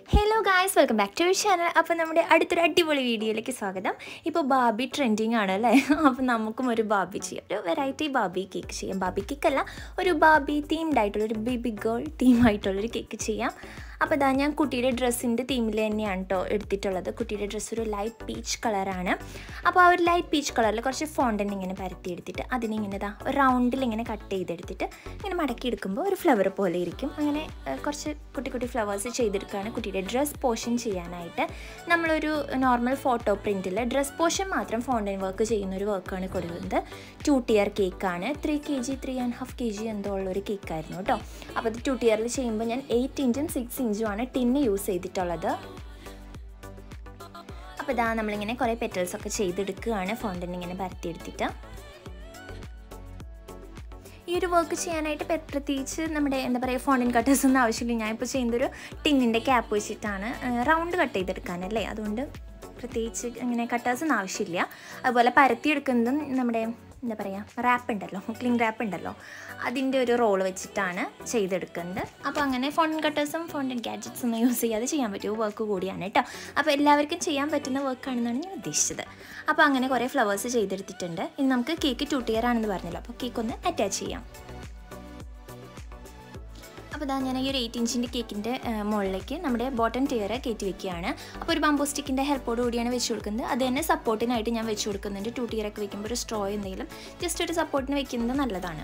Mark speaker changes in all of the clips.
Speaker 1: hello guys welcome back to channel അപ്പോൾ നമ്മുടെ അടുത്തൊരു അടിപൊളി വീഡിയോയിലേക്ക് സ്വാഗതം ഇപ്പോൾ ബാബി ട്രെൻഡിങ് ആണ് അല്ലേ അപ്പോൾ നമുക്കും ഒരു ബാബി ചെയ്യാം ഒരു വെറൈറ്റി ബാബി കേക്ക് ചെയ്യാം ബാബി കേക്ക് അല്ല ഒരു ബാബി തീംഡ് ആയിട്ടുള്ള ഒരു ബേബി ഗേൾ തീമായിട്ടുള്ളൊരു കേക്ക് ചെയ്യാം അപ്പോൾ ഇതാ ഞാൻ കുട്ടിയുടെ ഡ്രസ്സിൻ്റെ തീമിൽ തന്നെയാണ് കേട്ടോ എടുത്തിട്ടുള്ളത് കുട്ടിയുടെ ഡ്രസ്സ് ഒരു ലൈറ്റ് പീച്ച് കളറാണ് അപ്പോൾ ആ ഒരു ലൈറ്റ് പീച്ച് കളറിൽ കുറച്ച് ഫോണ്ടൻ ഇങ്ങനെ പരത്തി എടുത്തിട്ട് അതിനെ ഇങ്ങനെ ഇതാ ഒരു റൗണ്ടിൽ ഇങ്ങനെ കട്ട് ചെയ്തെടുത്തിട്ട് ഇങ്ങനെ മടക്കി എടുക്കുമ്പോൾ ഒരു ഫ്ലവർ പോലെ ഇരിക്കും അങ്ങനെ ഏഹ്, കുറച്ച് കുട്ടി കുട്ടി ഫ്ലവേഴ്സ് ചെയ്തെടുക്കുകയാണ് കുട്ടിയുടെ ഡ്രസ് പോഷൻ ചെയ്യാനായിട്ട് നമ്മളൊരു നോർമൽ ഫോട്ടോ പ്രിൻറ്റിൽ ഡ്രസ് പോഷൻ മാത്രം ഫോണ്ടൻ വർക്ക് ചെയ്യുന്ന ഒരു വർക്കാണ് കൊടുക്കുന്നത് ടു ടിയർ കേക്കാണ് three K G three and half K G എന്തോ ഉള്ളൊരു കേക്കായിരുന്നു കേട്ടോ അപ്പോൾ അത് ടു ടിയറിൽ ചെയ്യുമ്പോൾ ഞാൻ എയ്റ്റ് ഇഞ്ചും സിക്സ് ഇഞ്ചുമാണ് ടിന്ന് യൂസ് ചെയ്തിട്ടുള്ളത് അപ്പോൾ ഇതാ നമ്മളിങ്ങനെ കുറേ പെറ്റൽസ് ഒക്കെ ചെയ്തെടുക്കുകയാണ് ഫോണ്ടൻ ഇങ്ങനെ പരത്തിയെടുത്തിട്ട് ഈ ഒരു വർക്ക് ചെയ്യാനായിട്ട് പെ- പ്രത്യേകിച്ച് നമ്മുടെ എന്താ പറയുക ഫോണിൻ കട്ടേഴ്സ് ഒന്നും ആവശ്യമില്ല ഞാൻ ഇപ്പോൾ ചെയ്യുന്നൊരു ടിന്നിൻ്റെ ക്യാപ്പ് വെച്ചിട്ടാണ് റൗണ്ട് കട്ട് ചെയ്തെടുക്കാനല്ലേ അതുകൊണ്ട് പ്രത്യേകിച്ച് ഇങ്ങനെ കട്ടേഴ്സൊന്നും ആവശ്യമില്ല അതുപോലെ പരത്തിയെടുക്കുന്നതും നമ്മുടെ എന്താ പറയുക റാപ്പ് ഉണ്ടല്ലോ ക്ലിങ് റാപ്പ് ഉണ്ടല്ലോ അതിൻ്റെ ഒരു റോൾ വെച്ചിട്ടാണ് ചെയ്തെടുക്കുന്നത് അപ്പോൾ അങ്ങനെ ഫോൺ കട്ടേഴ്സും ഫോണിൻ ഗാഡ്ജറ്റ്സ് ഒന്നും യൂസ് ചെയ്യാതെ ചെയ്യാൻ പറ്റുമോ വർക്ക് കൂടിയാണ് കേട്ടോ അപ്പോൾ എല്ലാവർക്കും ചെയ്യാൻ പറ്റുന്ന വർക്കാണെന്നാണ് ഞാൻ ഉദ്ദേശിച്ചത് അപ്പോൾ അങ്ങനെ കുറേ ഫ്ലവേഴ്സ് ചെയ്തെടുത്തിട്ടുണ്ട് ഇനി നമുക്ക് കേക്ക് ടു ടിയർ ആണെന്ന് പറഞ്ഞല്ലോ അപ്പോൾ കേക്ക് ഒന്ന് അറ്റാച്ച് ചെയ്യാം അപ്പോൾ ഇതാ ഞാൻ ഈ ഒരു എയ്റ്റ് ഇഞ്ചിൻ്റെ കേക്കിൻ്റെ മുകളിലേക്ക് നമ്മുടെ ബോട്ടം ടിയർ കയറ്റി വെക്കുകയാണ് അപ്പോൾ ഒരു ബംബോ സ്റ്റിക്കിൻ്റെ ഹെൽപ്പോട് കൂടിയാണ് വെച്ച് കൊടുക്കുന്നത് അത് തന്നെ സപ്പോർട്ടിനായിട്ട് ഞാൻ വെച്ച് കൊടുക്കുന്നുണ്ട് ടു ടിയറൊക്കെ വെക്കുമ്പോൾ ഒരു സ്ട്രോ എന്തെങ്കിലും ജസ്റ്റ് ഒരു സപ്പോർട്ടിന് വെക്കുന്നത് നല്ലതാണ്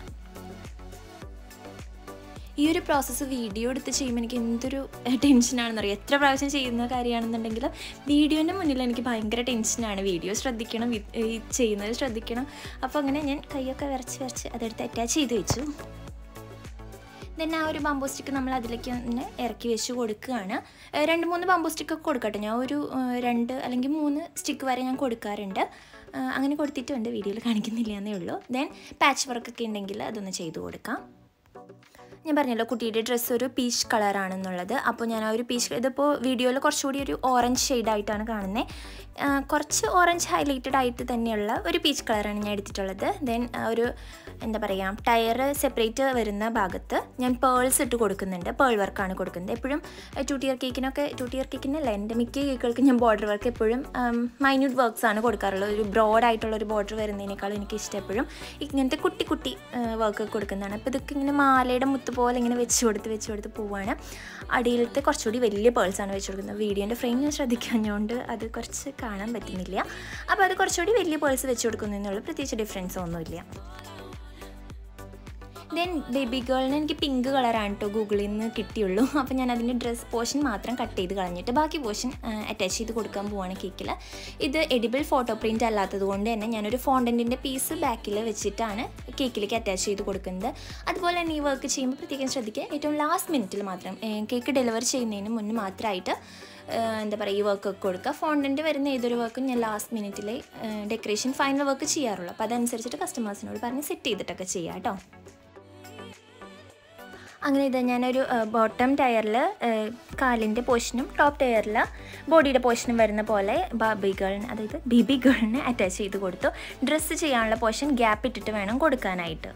Speaker 1: ഈ ഒരു പ്രോസസ്സ് വീഡിയോ എടുത്ത് ചെയ്യുമ്പോൾ എനിക്ക് എന്തൊരു ടെൻഷനാണെന്ന് അറിയാം എത്ര പ്രാവശ്യം ചെയ്യുന്ന കാര്യമാണെന്നുണ്ടെങ്കിലും വീഡിയോൻ്റെ മുന്നിൽ എനിക്ക് ഭയങ്കര ടെൻഷനാണ് വീഡിയോ ശ്രദ്ധിക്കണം വി- ഈ ചെയ്യുന്നത് ശ്രദ്ധിക്കണം അപ്പോൾ അങ്ങനെ ഞാൻ കൈയൊക്കെ വരച്ച് വരച്ച് അതെടുത്ത് അറ്റാച്ച് ചെയ്ത് വെച്ചു ദെൻ ആ ഒരു ബംബോ സ്റ്റിക്ക് നമ്മൾ അതിലേക്ക് ഒന്ന് ഇറക്കി വെച്ച് കൊടുക്കുകയാണ് ഏഹ് രണ്ട് മൂന്ന് ബംബോ സ്റ്റിക്ക് കൊടുക്കട്ടെ ഞാൻ ഒരു ഏഹ് രണ്ട് അല്ലെങ്കിൽ മൂന്ന് സ്റ്റിക്ക് വരെ ഞാൻ കൊടുക്കാറുണ്ട് ഏഹ് അങ്ങനെ കൊടുത്തിട്ടുണ്ട് വീഡിയോയിൽ കാണിക്കുന്നില്ല എന്നേ ഉള്ളൂ ദെൻ പാച്ച് വർക്കൊക്കെ ഉണ്ടെങ്കിൽ അതൊന്ന് ചെയ്ത് കൊടുക്കാം ഞാൻ പറഞ്ഞല്ലോ കുട്ടിയുടെ ഡ്രസ്സ് ഒരു പീച്ച് കളറാണെന്നുള്ളത് അപ്പോൾ ഞാൻ ആ ഒരു പീച്ച് ഇതിപ്പോൾ വീഡിയോയിൽ കുറച്ചുകൂടി ഒരു ഓറഞ്ച് ഷെയ്ഡായിട്ടാണ് കാണുന്നത് കുറച്ച് ഓറഞ്ച് ഹൈലൈറ്റഡ് ആയിട്ട് തന്നെയുള്ള ഒരു പീച്ച് കളറാണ് ഞാൻ എടുത്തിട്ടുള്ളത് ദെൻ ഒരു എന്താ പറയുക ടയർ സെപ്പറേറ്റ് വരുന്ന ഭാഗത്ത് ഞാൻ പേൾസ് ഇട്ട് കൊടുക്കുന്നുണ്ട് പേൾ വർക്കാണ് കൊടുക്കുന്നത് എപ്പോഴും ടു ടിയർ കേക്കിനൊക്കെ ടു ടിയർ കേക്കിനല്ല എൻ്റെ മിക്ക കേക്കുകൾക്ക് ഞാൻ ബോർഡർ വർക്ക് എപ്പോഴും മൈന്യൂട്ട് വർക്ക്സ് ആണ് കൊടുക്കാറുള്ളത് ഒരു ബ്രോഡ് ആയിട്ടുള്ള ഒരു ബോർഡർ വരുന്നതിനേക്കാളും എനിക്ക് ഇഷ്ടം എപ്പോഴും ഇങ്ങനത്തെ കുട്ടി കുട്ടി വർക്ക് കൊടുക്കുന്നതാണ് അപ്പോൾ ഇതൊക്കെ ഇങ്ങനെ മാലയുടെ മുത്ത് പോലെ ഇങ്ങനെ വെച്ച് കൊടുത്ത് വെച്ച് കൊടുത്ത് പോവാണ് അടിയിലത്തെ കുറച്ചുകൂടി വലിയ പേൾസാണ് വെച്ച് കൊടുക്കുന്നത് വീഡിയോൻ്റെ ഫ്രെയിം ഞാൻ ശ്രദ്ധിക്കാഞ്ഞുകൊണ്ട് അത് കുറച്ച് കാണാൻ പറ്റുന്നില്ല അപ്പോൾ അത് കുറച്ചുകൂടി വലിയ പേൾസ് വെച്ച് കൊടുക്കുന്നതിനുള്ള പ്രത്യേകിച്ച് ഡിഫറൻസ് ഒന്നുമില്ല ദെൻ ബേബി ഗേളിന് എനിക്ക് പിങ്ക് കളറാണ് കേട്ടോ ഗൂഗിളിൽ നിന്ന് കിട്ടിയുള്ളൂ അപ്പോൾ ഞാൻ അതിൻ്റെ ഡ്രസ് പോർഷൻ മാത്രം കട്ട് ചെയ്ത് കളഞ്ഞിട്ട് ബാക്കി പോർഷൻ അറ്റാച്ച് ചെയ്ത് കൊടുക്കാൻ പോവാണ് കേക്കിൽ ഇത് എഡിബിൾ ഫോട്ടോ പ്രിൻ്റ് അല്ലാത്തത് കൊണ്ട് തന്നെ ഞാനൊരു ഫോണ്ടൻറ്റിൻ്റെ പീസ് ബാക്കിൽ വെച്ചിട്ടാണ് കേക്കിലേക്ക് അറ്റാച്ച് ചെയ്ത് കൊടുക്കുന്നത് അതുപോലെ തന്നെ ഈ വർക്ക് ചെയ്യുമ്പോൾ പ്രത്യേകം ശ്രദ്ധിക്കുക ഏറ്റവും ലാസ്റ്റ് മിനിറ്റിൽ മാത്രം കേക്ക് ഡെലിവർ ചെയ്യുന്നതിന് മുന്നേ മാത്രമായിട്ട് ഏഹ് എന്താ പറയുക ഈ വർക്കൊക്കെ കൊടുക്കുക ഫോണ്ടൻ്റ് വരുന്ന ഏതൊരു വർക്കും ഞാൻ ലാസ്റ്റ് മിനിറ്റിൽ ഡെക്കറേഷൻ ഫൈനൽ വർക്ക് ചെയ്യാറുള്ളൂ അപ്പോൾ അതനുസരിച്ചിട്ട് കസ്റ്റമേഴ്സിനോട് പറഞ്ഞ് സെറ്റ് ചെയ്തിട്ടൊക്കെ ചെയ്യാം കേട്ടോ അങ്ങനെ ഇത് ഞാനൊരു ബോട്ടം ടയറിൽ കാലിൻ്റെ പോർഷനും ടോപ്പ് ടയറിൽ ബോഡിയുടെ പോർഷനും വരുന്ന പോലെ ബാബി ഗേളിന് അതായത് ബേബി ഗേളിന് അറ്റാച്ച് ചെയ്ത് കൊടുത്തു ഡ്രസ്സ് ചെയ്യാനുള്ള പോർഷൻ ഗ്യാപ്പ് ഇട്ടിട്ട് വേണം കൊടുക്കാനായിട്ട്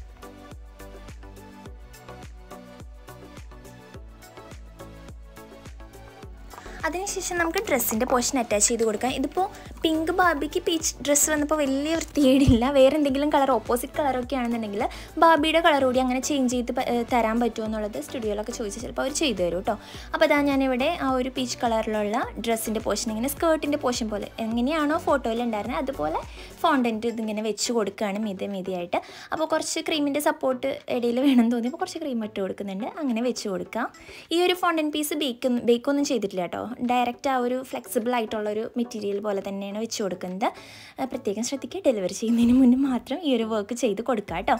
Speaker 1: അതിനുശേഷം നമുക്ക് ഡ്രസ്സിൻ്റെ പോർഷൻ അറ്റാച്ച് ചെയ്ത് കൊടുക്കാം ഇതിപ്പോൾ പിങ്ക് ബാബിക്ക് പീച്ച് ഡ്രസ്സ് വന്നപ്പോൾ വലിയ വൃത്തികേടില്ല വേറെ എന്തെങ്കിലും കളർ ഓപ്പോസിറ്റ് കളറൊക്കെ ആണെന്നുണ്ടെങ്കിൽ ബാബിയുടെ കളർ കൂടി അങ്ങനെ ചേഞ്ച് ചെയ്ത് പ- ഏഹ് തരാൻ പറ്റുമോ എന്നുള്ളത് സ്റ്റുഡിയോയിലൊക്കെ ചോദിച്ചാൽ ചിലപ്പോൾ അവർ ചെയ്തു തരും കേട്ടോ അപ്പോൾ അതാ ഞാനിവിടെ ആ ഒരു പീച്ച് കളറിലുള്ള ഡ്രസ്സിൻ്റെ പോർഷൻ ഇങ്ങനെ സ്കേർട്ടിൻ്റെ പോർഷൻ പോലെ എങ്ങനെയാണോ ഫോട്ടോയിൽ ഉണ്ടായിരുന്നത് അതുപോലെ ഫോണ്ടൻറ്റ് ഇതിങ്ങനെ വെച്ച് കൊടുക്കുകയാണ് മീതെ മീതിയായിട്ട് അപ്പോൾ കുറച്ച് ക്രീമിൻ്റെ സപ്പോർട്ട് ഇടയിൽ വേണം തോന്നിയപ്പോൾ കുറച്ച് ക്രീം ഇട്ട് കൊടുക്കുന്നുണ്ട് അങ്ങനെ വെച്ച് കൊടുക്കാം ഈ ഒരു ഫോണ്ടൻ പീസ് ബേക്ക് ബേക്കൊന്നും ചെയ്തിട്ടില്ല കേട്ടോ ഡയറക്റ്റ് ആ ഒരു ഫ്ലെക്സിബിൾ ആയിട്ടുള്ള ഒരു മെറ്റീരിയൽ പോലെ തന്നെയാണ് വെച്ച് കൊടുക്കുന്നത് ആ, പ്രത്യേകം ശ്രദ്ധിക്കുക ഡെലിവറി ചെയ്യുന്നതിന് മുന്നേ മാത്രം ഈ ഒരു വർക്ക് ചെയ്ത് കൊടുക്കാം കേട്ടോ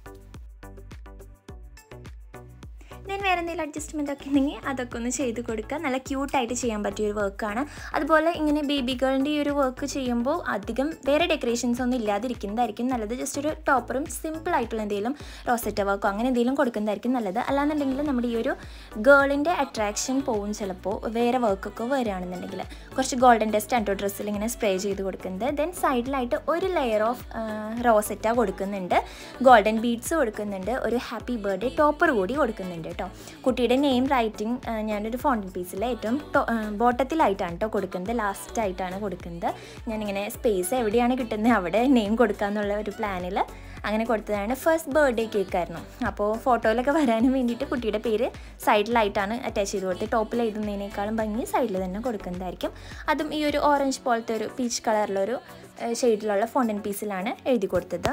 Speaker 1: ദെൻ വേറെ എന്തെങ്കിലും അഡ്ജസ്റ്റ്മെൻ്റ് ഒക്കെ ഉണ്ടെങ്കിൽ അതൊക്കെ ഒന്ന് ചെയ്ത് കൊടുക്കുക നല്ല ക്യൂട്ടായിട്ട് ചെയ്യാൻ പറ്റിയ ഒരു വർക്കാണ് അതുപോലെ ഇങ്ങനെ ബേബി ഗേളിൻ്റെ ഈ ഒരു വർക്ക് ചെയ്യുമ്പോൾ അധികം വേറെ ഡെക്കറേഷൻസ് ഒന്നും ഇല്ലാതിരിക്കുന്നതായിരിക്കും നല്ലത് ജസ്റ്റ് ഒരു ടോപ്പറും സിമ്പിൾ ആയിട്ടുള്ള എന്തെങ്കിലും റോസറ്റ വർക്കോ അങ്ങനെ എന്തെങ്കിലും കൊടുക്കുന്നതായിരിക്കും നല്ലത് അല്ലാന്നുണ്ടെങ്കിൽ നമ്മുടെ ഈ ഒരു ഗേളിൻ്റെ അട്രാക്ഷൻ പോവും ചിലപ്പോൾ വേറെ വർക്കൊക്കെ വരികയാണെന്നുണ്ടെങ്കിൽ കുറച്ച് ഗോൾഡൻ ടെസ്റ്റ് ആൻഡോ ഡ്രസ്സിൽ ഇങ്ങനെ സ്പ്രേ ചെയ്ത് കൊടുക്കുന്നത് ദെൻ സൈഡിലായിട്ട് ഒരു ലെയർ ഓഫ് റോസറ്റ കൊടുക്കുന്നുണ്ട് ഗോൾഡൻ ബീഡ്സ് കൊടുക്കുന്നുണ്ട് ഒരു ഹാപ്പി ബർത്ത്ഡേ ടോപ്പർ കൂടി കൊടുക്കുന്നുണ്ട് കേട്ടോ കുട്ടിയുടെ നെയിം റൈറ്റിംഗ് ഞാനൊരു ഫോണ്ടൻ പീസിൽ ഏറ്റവും ബോട്ടത്തിലായിട്ടാണ് കേട്ടോ കൊടുക്കുന്നത് ലാസ്റ്റ് ആയിട്ടാണ് കൊടുക്കുന്നത് ഞാനിങ്ങനെ സ്പേസ് എവിടെയാണ് കിട്ടുന്നത് അവിടെ നെയിം കൊടുക്കാന്നുള്ള ഒരു പ്ലാനിൽ അങ്ങനെ കൊടുത്തതാണ് ഫസ്റ്റ് ബർത്ത്ഡേ കേക്കായിരുന്നു അപ്പോൾ ഫോട്ടോയിലൊക്കെ വരാനും വേണ്ടിയിട്ട് കുട്ടിയുടെ പേര് സൈഡിലായിട്ടാണ് അറ്റാച്ച് ചെയ്ത് കൊടുത്തത് ടോപ്പിൽ എഴുതുന്നതിനേക്കാളും ഭംഗി സൈഡിൽ തന്നെ കൊടുക്കുന്നതായിരിക്കും അതും ഈ ഒരു ഓറഞ്ച് പോലത്തെ ഒരു പീച്ച് കളറിലൊരു ഷെയ്ഡിലുള്ള ഫോണ്ടൻ പീസിലാണ് എഴുതി കൊടുത്തത്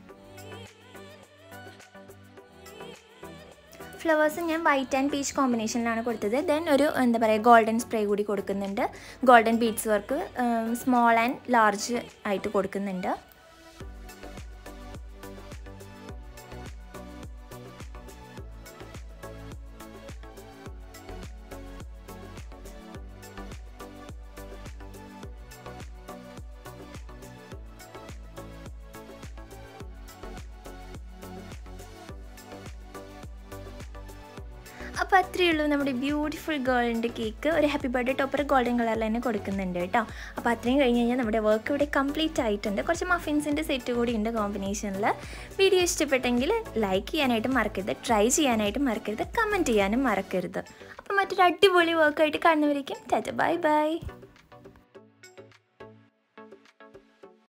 Speaker 1: ഫ്ലവേഴ്സ് ഞാൻ വൈറ്റ് ആൻഡ് പീച്ച് കോമ്പിനേഷനിലാണ് കൊടുത്തത് ദെൻ ഒരു എന്താ പറയുക ഗോൾഡൻ സ്പ്രേ കൂടി കൊടുക്കുന്നുണ്ട് golden beads work small and large ആയിട്ട് കൊടുക്കുന്നുണ്ട് അപ്പോൾ അത്രയേ ഉള്ളൂ നമ്മുടെ ബ്യൂട്ടിഫുൾ ഗേളിൻ്റെ കേക്ക് ഒരു ഹാപ്പി ബർത്ത്ഡേ ടോപ്പർ ഗോൾഡൻ കളറിൽ തന്നെ കൊടുക്കുന്നുണ്ട് കേട്ടോ അപ്പോൾ അത്രയും കഴിഞ്ഞ് കഴിഞ്ഞാൽ നമ്മുടെ വർക്ക് ഇവിടെ കംപ്ലീറ്റ് ആയിട്ടുണ്ട് കുറച്ച് മഫിൻസിൻ്റെ സെറ്റ് കൂടി ഉണ്ട് കോമ്പിനേഷനിൽ വീഡിയോ ഇഷ്ടപ്പെട്ടെങ്കിൽ ലൈക്ക് ചെയ്യാനായിട്ട് മറക്കരുത് ട്രൈ ചെയ്യാനായിട്ട് മറക്കരുത് കമൻറ്റ് ചെയ്യാനും മറക്കരുത് അപ്പോൾ മറ്റൊരു അടിപൊളി വർക്കായിട്ട് കാണുന്നവരേക്കും ടാറ്റ ബൈ ബൈ